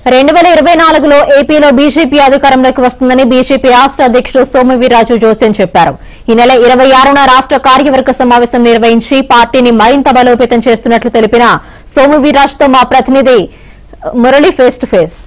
రెండు వేల ఇరవై నాలుగులో ఏపీలో బీజేపీ అధికారంలోకి వస్తుందని బీజేపీ రాష్ట్ర అధ్యక్షుడు సోమవీరాజు జోసెన్ చెప్పారు ఈ నెల ఇరవై ఆరున రాష్ట్ర కార్యవర్గ సమావేశం నిర్వహించి పార్టీని మరింత బలోపేతం చేస్తున్నట్లు తెలిపిన సోమవీరాజుతో మా ప్రతినిధి మురళి ఫేస్ టు ఫేస్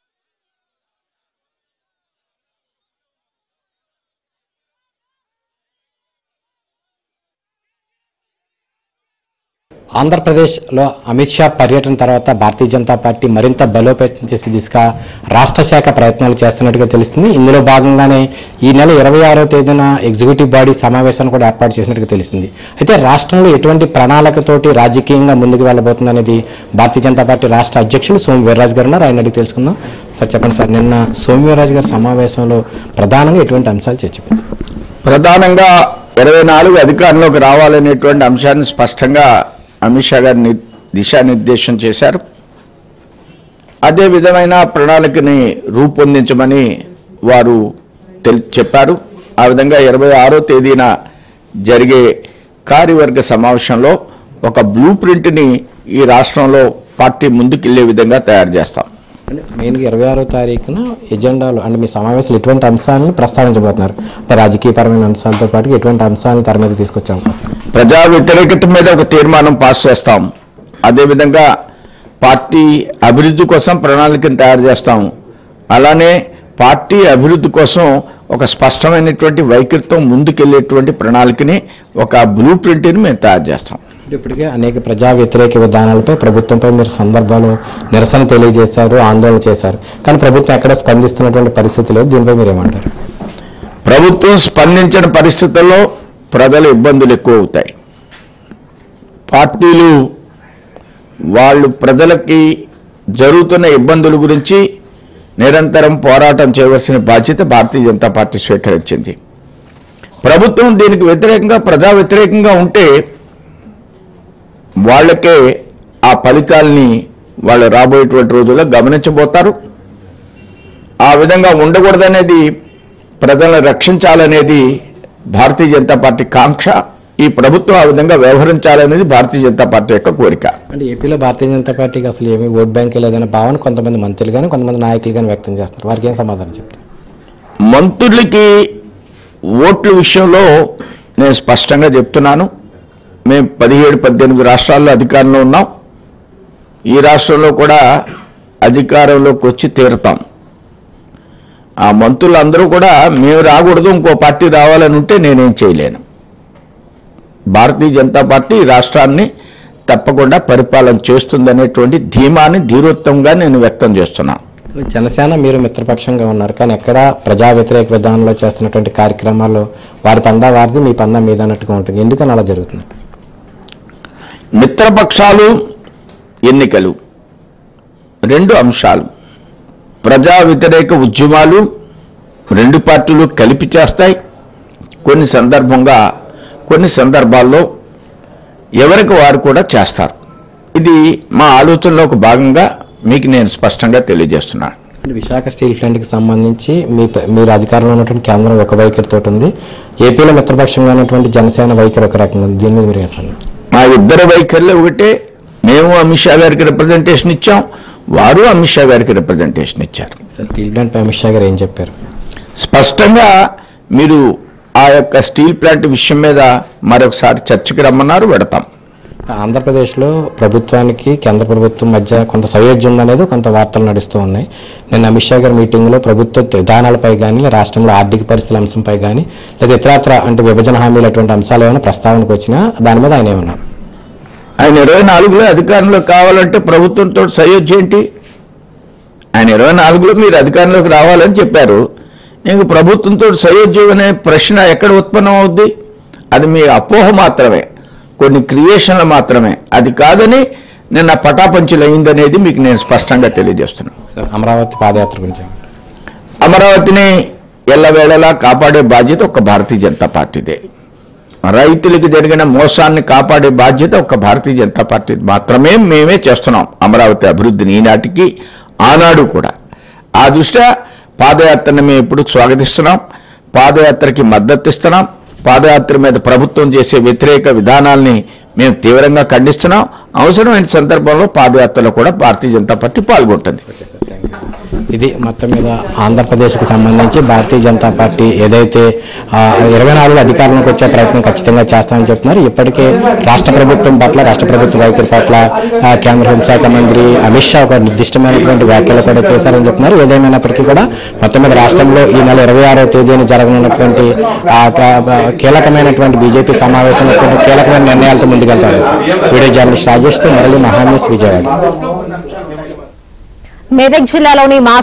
ఆంధ్రప్రదేశ్లో అమిత్ షా పర్యటన తర్వాత భారతీయ జనతా పార్టీ మరింత బలోపేతం చేసే దిశగా రాష్ట్ర శాఖ ప్రయత్నాలు చేస్తున్నట్టుగా తెలుస్తుంది ఇందులో భాగంగానే ఈ నెల ఇరవై ఆరో తేదీన ఎగ్జిక్యూటివ్ బాడీ సమావేశాన్ని కూడా ఏర్పాటు చేసినట్టుగా తెలిసింది అయితే రాష్ట్రంలో ఎటువంటి ప్రణాళికతోటి రాజకీయంగా ముందుకు వెళ్ళబోతుంది అనేది భారతీయ జనతా పార్టీ రాష్ట్ర అధ్యక్షులు సోము వీర్రాజు గారు ఉన్నారు ఆయన అడిగి తెలుసుకుందాం సార్ చెప్పండి సార్ నిన్న సోము వీర్రాజు గారి సమావేశంలో ప్రధానంగా ఎటువంటి అంశాలు చర్చించారు ప్రధానంగా ఇరవై నాలుగు అధికారంలోకి రావాలనేటువంటి అంశాన్ని స్పష్టంగా అమిత్ షా గారిని దిశానిర్దేశం చేశారు అదే విధమైన ప్రణాళికని రూపొందించమని వారు తెల్ చెప్పారు ఆ విధంగా ఇరవై ఆరో తేదీన జరిగే కార్యవర్గ సమావేశంలో ఒక బ్లూ ప్రింట్ని ఈ రాష్ట్రంలో పార్టీ ముందుకెళ్లే విధంగా తయారు చేస్తాం అంటే మెయిన్గా ఇరవై ఆరో తారీఖున ఎజెండాలు అంటే మీ సమావేశంలో ఎటువంటి అంశాలను ప్రస్తావించబోతున్నారు అంటే రాజకీయపరమైన అంశాలతో పాటు ఎటువంటి అంశాలను తెర మీద తీసుకొచ్చే అవకాశం ప్రజా వ్యతిరేకత మీద ఒక తీర్మానం పాస్ చేస్తాం అదేవిధంగా పార్టీ అభివృద్ధి కోసం ప్రణాళికను తయారు చేస్తాం అలానే పార్టీ అభివృద్ధి కోసం ఒక స్పష్టమైనటువంటి వైఖరితో ముందుకెళ్లేటువంటి ప్రణాళికని ఒక బ్లూ ప్రింట్ని మేము తయారు చేస్తాం అంటే ఇప్పటికే అనేక ప్రజా వ్యతిరేక విధానాలపై ప్రభుత్వంపై మీరు సందర్భాలు నిరసన తెలియజేశారు ఆందోళన చేశారు కానీ ప్రభుత్వం ఎక్కడ స్పందిస్తున్నటువంటి పరిస్థితి లేదు దీనిపై మీరు ఏమంటారు ప్రభుత్వం స్పందించిన పరిస్థితుల్లో ప్రజల ఇబ్బందులు ఎక్కువ అవుతాయి పార్టీలు వాళ్ళు ప్రజలకి జరుగుతున్న ఇబ్బందుల గురించి నిరంతరం పోరాటం చేయవలసిన బాధ్యత భారతీయ జనతా పార్టీ స్వీకరించింది ప్రభుత్వం దీనికి వ్యతిరేకంగా ప్రజా వ్యతిరేకంగా ఉంటే వాళ్ళకే ఆ ఫలితాల్ని వాళ్ళు రాబోయేటువంటి రోజుల్లో గమనించబోతారు ఆ విధంగా ఉండకూడదనేది ప్రజలను రక్షించాలనేది భారతీయ జనతా పార్టీ కాంక్ష ఈ ప్రభుత్వం ఆ విధంగా వ్యవహరించాలనేది భారతీయ జనతా పార్టీ యొక్క కోరిక అంటే ఏపీలో భారతీయ జనతా పార్టీకి అసలు ఏమీ ఓట్ బ్యాంక్ లేదనే భావన కొంతమంది మంత్రులు కానీ కొంతమంది నాయకులు కానీ వ్యక్తం చేస్తున్నారు వారికి ఏం సమాధానం చెప్తారు మంత్రులకి ఓట్ల విషయంలో నేను స్పష్టంగా చెప్తున్నాను మేము పదిహేడు పద్దెనిమిది రాష్ట్రాల్లో అధికారంలో ఉన్నాం ఈ రాష్ట్రంలో కూడా అధికారంలోకి వచ్చి తీరుతాం ఆ మంత్రులందరూ కూడా మేము రాకూడదు ఇంకో పార్టీ రావాలని ఉంటే నేనేం చేయలేను భారతీయ జనతా పార్టీ ఈ రాష్ట్రాన్ని తప్పకుండా పరిపాలన చేస్తుందనేటువంటి ధీమాని ధీరోత్తంగా నేను వ్యక్తం చేస్తున్నాను జనసేన మీరు మిత్రపక్షంగా ఉన్నారు కానీ ఎక్కడ ప్రజా వ్యతిరేక విధానంలో చేస్తున్నటువంటి కార్యక్రమాల్లో వారి పందా వారిది మీ పందా మీద అన్నట్టుగా ఉంటుంది ఎందుకని అలా జరుగుతుంది మిత్రపక్షాలు ఎన్నికలు రెండు అంశాలు ప్రజా వ్యతిరేక ఉద్యమాలు రెండు పార్టీలు కలిపి చేస్తాయి కొన్ని సందర్భంగా కొన్ని సందర్భాల్లో ఎవరికి వారు కూడా చేస్తారు ఇది మా ఆలోచనలో ఒక భాగంగా మీకు నేను స్పష్టంగా తెలియజేస్తున్నాను అంటే విశాఖ స్టీల్ ప్లాంట్కి సంబంధించి మీ మీరు అధికారంలో ఉన్నటువంటి కేంద్రం ఒక వైఖరితో ఉంది ఏపీలో మిత్రపక్షంగా ఉన్నటువంటి జనసేన వైఖరి ఒక రకంగా ఉంది దీని మీద మీరు ఏమన్నారు? మా ఇద్దరు వైఖరిలో ఒకటే మేము అమిత్ షా గారికి రిప్రజెంటేషన్ ఇచ్చాం వారు అమిత్ షా గారికి రిప్రజెంటేషన్ ఇచ్చారు సార్ స్టీల్ ప్లాంట్ పై అమిత్ షా గారు ఏం చెప్పారు స్పష్టంగా మీరు ఆ యొక్క స్టీల్ ప్లాంట్ విషయం మీద మరొకసారి చర్చకి రమ్మన్నారు పెడతాం ఆంధ్రప్రదేశ్లో ప్రభుత్వానికి కేంద్ర ప్రభుత్వం మధ్య కొంత సయోధ్యం అనేది కొంత వార్తలు నడుస్తూ ఉన్నాయి నిన్న అమిత్ షా గారి మీటింగ్లో ప్రభుత్వ విధానాలపై కానీ రాష్ట్రంలో ఆర్థిక పరిస్థితుల అంశంపై కానీ లేదా ఇతరత్ర అంటే విభజన హామీలు అటువంటి అంశాలు ఏమైనా ప్రస్తావనకు వచ్చినా దాని మీద ఆయన ఏమన్నారు ఆయన ఇరవై నాలుగులో అధికారంలో కావాలంటే ప్రభుత్వంతో సయోధ్య ఏంటి ఆయన ఇరవై నాలుగులో మీరు అధికారంలోకి రావాలని చెప్పారు ఇంక ప్రభుత్వంతో సయోధ్యం అనే ప్రశ్న ఎక్కడ ఉత్పన్నం అవుద్ది అది మీ అపోహ మాత్రమే కొన్ని క్రియేషన్లు మాత్రమే అది కాదని నిన్న పటాపంచులు అయిందనేది మీకు నేను స్పష్టంగా తెలియజేస్తున్నాను సార్ అమరావతి పాదయాత్ర గురించి ఏమంటారు? అమరావతిని ఎల్లవేళలా కాపాడే బాధ్యత ఒక భారతీయ జనతా పార్టీదే రైతులకు జరిగిన మోసాన్ని కాపాడే బాధ్యత ఒక భారతీయ జనతా పార్టీ మాత్రమే మేమే చేస్తున్నాం అమరావతి అభివృద్ధిని ఈనాటికి ఆనాడు కూడా ఆ దృష్ట్యా పాదయాత్రని మేము ఎప్పుడు స్వాగతిస్తున్నాం పాదయాత్రకి మద్దతు ఇస్తున్నాం పాదయాత్ర మీద ప్రభుత్వం చేసే వ్యతిరేక విధానాల్ని మేము తీవ్రంగా ఖండిస్తున్నాం అవసరమైన సందర్భంలో పాదయాత్రలో కూడా భారతీయ జనతా పార్టీ పాల్గొంటుంది ఓకే సార్ థ్యాంక్ యూ ఇది మొత్తం మీద ఆంధ్రప్రదేశ్కి సంబంధించి భారతీయ జనతా పార్టీ ఏదైతే ఇరవై నాలుగు అధికారంలోకి వచ్చే ప్రయత్నం ఖచ్చితంగా చేస్తామని చెప్తున్నారు ఇప్పటికే రాష్ట్ర ప్రభుత్వం పట్ల రాష్ట్ర ప్రభుత్వ వైఖరి పట్ల ఆ, కేంద్ర హోంశాఖ మంత్రి అమిత్ షా ఒక నిర్దిష్టమైనటువంటి వ్యాఖ్యలు కూడా చేశారని చెప్తున్నారు ఏదేమైనప్పటికీ కూడా మొత్తం మీద రాష్ట్రంలో ఈ నెల ఇరవై ఆరో తేదీన జరగనున్నటువంటి ఆ క- కీలకమైనటువంటి బీజేపీ సమావేశంలో కొన్ని కీలకమైన నిర్ణయాలతో ముందుకెళ్తారు వీడియో జర్నలిస్ట్ రాజేష్తో మురళి మహాన్యూస్ విజయవాడ మెదక్ జిల్లాలోని మా